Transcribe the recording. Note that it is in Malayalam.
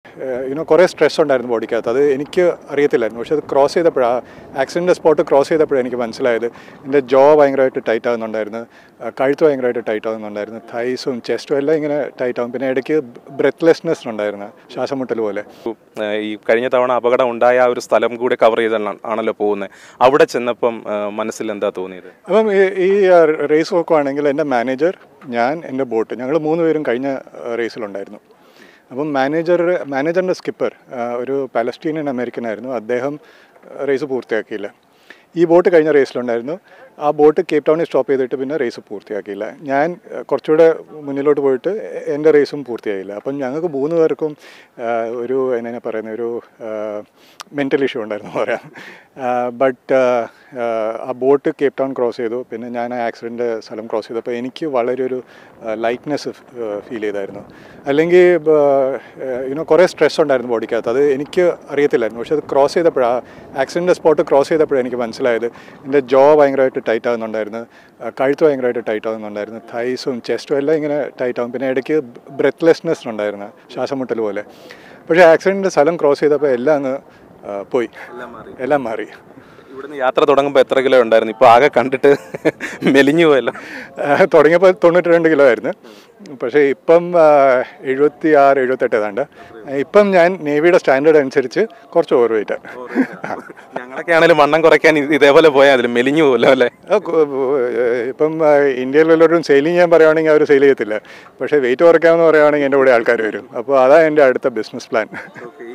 യുനോ കുറേ സ്ട്രെസ് ഉണ്ടായിരുന്നു ബോഡിക്കകത്ത് അത് എനിക്ക് അറിയത്തില്ലായിരുന്നു പക്ഷെ അത് ക്രോസ് ചെയ്തപ്പോഴാണ് ആക്സിഡൻ്റ് സ്പോട്ട് ക്രോസ് ചെയ്തപ്പോഴാണ് എനിക്ക് മനസ്സിലായത് എൻ്റെ ജോ ഭയങ്കരമായിട്ട് ടൈറ്റ് ആകുന്നുണ്ടായിരുന്നു ആ, കഴുത്ത് ഭയങ്കരമായിട്ട് ടൈറ്റ് ആകുന്നുണ്ടായിരുന്നു തൈസും ചെസ്റ്റും എല്ലാം ഇങ്ങനെ ടൈറ്റ് ആകും പിന്നെ ഇടയ്ക്ക് ബ്രെത്ത്ലെസ്നെസ് ഉണ്ടായിരുന്നു ശ്വാസം മുട്ടൽ പോലെ ഏഹ് ഈ കഴിഞ്ഞ തവണ അപകടം ഉണ്ടായ ആ ഒരു സ്ഥലം കൂടി കവർ ചെയ്താണ് ആണല്ലോ പോകുന്നത് അവിടെ ചെന്നപ്പം ഏഹ് മനസ്സിൽ എന്താ തോന്നിയത് അപ്പം ഈ- ഈ റേസ് നോക്കുവാണെങ്കിൽ എൻ്റെ മാനേജർ ഞാൻ എൻ്റെ ബോട്ട് ഞങ്ങൾ മൂന്ന് പേരും കഴിഞ്ഞ റേസിലുണ്ടായിരുന്നു അപ്പം മാനേജർ മാനേജറിൻ്റെ സ്കിപ്പർ ഒരു പാലസ്റ്റീനിയൻ അമേരിക്കൻ ആയിരുന്നു അദ്ദേഹം റേസ് പൂർത്തിയാക്കിയില്ല ഈ ബോട്ട് കഴിഞ്ഞ റേസിലുണ്ടായിരുന്നു ആ ബോട്ട് കേപ്പ് ടൗണിൽ സ്റ്റോപ്പ് ചെയ്തിട്ട് പിന്നെ റേസ് പൂർത്തിയാക്കിയില്ല ഞാൻ അഹ്, കുറച്ചുകൂടെ മുന്നിലോട്ട് പോയിട്ട് എ- എൻ്റെ റേസും പൂർത്തിയായില്ല അപ്പം ഞങ്ങൾക്ക് മൂന്ന് പേർക്കും ആഹ്, ഒരു എന്നാ പറയുന്ന ഒരു മെൻ്റൽ ഇഷ്യൂ ഉണ്ടായിരുന്നു പറയാം ബട്ട് ആ ബോട്ട് കേപ്പ് ടൗൺ ക്രോസ് ചെയ്തു പിന്നെ ഞാൻ ആ ആക്സിഡൻ്റ് സ്ഥലം ക്രോസ് ചെയ്തപ്പോൾ എനിക്ക് വളരെ ഒരു ലൈറ്റ്നെസ് ഫീൽ ചെയ്തായിരുന്നു അല്ലെങ്കിൽ യുനോ കുറേ സ്ട്രെസ് ഉണ്ടായിരുന്നു ബോഡിക്കകത്ത് അത് എനിക്ക് അറിയത്തില്ലായിരുന്നു പക്ഷെ അത് ക്രോസ് ചെയ്തപ്പോഴാണ് ആക്സിഡൻ്റ് സ്പോട്ട് ക്രോസ് ചെയ്തപ്പോഴാണ് എനിക്ക് മനസ്സിലായത് എൻ്റെ ജോ ഭയങ്കരമായിട്ട് ടൈറ്റ് ആകുന്നുണ്ടായിരുന്നു ആ, കഴുത്ത് ഭയങ്കരമായിട്ട് ടൈറ്റ് ആകുന്നുണ്ടായിരുന്നു തൈസും ചെസ്റ്റും എല്ലാം ഇങ്ങനെ ടൈറ്റ് ആകും പിന്നെ ഇടയ്ക്ക് ബ്രെത്ത്ലെസ്നെസ് ഉണ്ടായിരുന്നു ശ്വാസം മുട്ടൽ പോലെ പക്ഷേ ആക്സിഡൻ്റ് സ്ഥലം ക്രോസ് ചെയ്തപ്പോൾ എല്ലാം അങ്ങ് ആ, പോയി എല്ലാം മാറി ഇവിടുന്ന് യാത്ര തുടങ്ങുമ്പോൾ എത്ര കിലോ ഉണ്ടായിരുന്നു ഇപ്പോൾ ആകെ കണ്ടിട്ട് മെലിഞ്ഞു പോയല്ലോ ആ, തുടങ്ങിയപ്പോൾ തൊണ്ണൂറ്റി രണ്ട് കിലോ ആയിരുന്നു പക്ഷേ ഇപ്പം എഴുപത്തി ആറ് എഴുപത്തെട്ട് ഏതാണ്ട് ഇപ്പം ഞാൻ നേവിയുടെ സ്റ്റാൻഡേർഡ് അനുസരിച്ച് കുറച്ച് ഓവർ വെയിറ്റ് ഞങ്ങളൊക്കെ ആണെങ്കിലും വണ്ണം കുറയ്ക്കാൻ ഇത് ഇതേപോലെ പോയാൽ അതിൽ മെലിഞ്ഞു പോലോ അല്ലേ ഇപ്പം ആ, ഇന്ത്യയിലുള്ളവരും സെയിലിംഗ് ചെയ്യാൻ പറയുകയാണെങ്കിൽ അവർ സെയിൽ ചെയ്യത്തില്ല പക്ഷേ വെയിറ്റ് കുറയ്ക്കാമെന്ന് പറയുകയാണെങ്കിൽ എൻ്റെ കൂടെ ആൾക്കാർ വരും അപ്പോൾ അതാണ് എൻ്റെ അടുത്ത ബിസിനസ് പ്ലാൻ